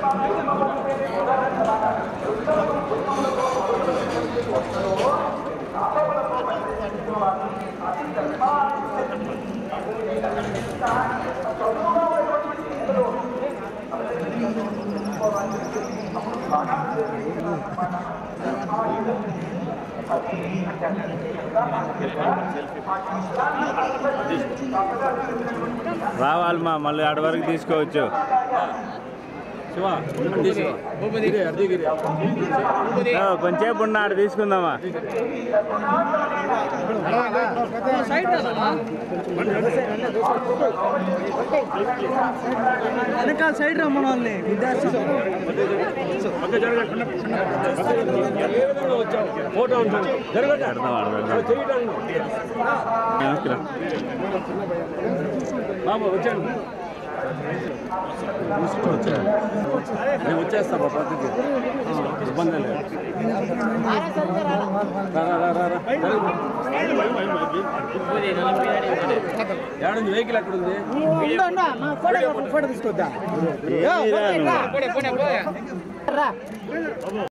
రావాలి మా మళ్ళీ ఆడ వరకు తీసుకోవచ్చు ఓ, కొంచెంసేపు ఉన్న ఆడ తీసుకుందామా వెనకాల సైడ్ రమ్మని వాళ్ళని విద్యార్థి పెడదాం ఆడ పెడదాం. నమస్కారం బాబు వచ్చాను నేను వచ్చేస్తా బాబు పక్కకి ఇబ్బంది లేదు రా, రా, రా, రా, రా. ఏడుంది వెహికల్ ఎక్కడుంది ఫోటో తీసుకొద్దా ఏమీ రాను.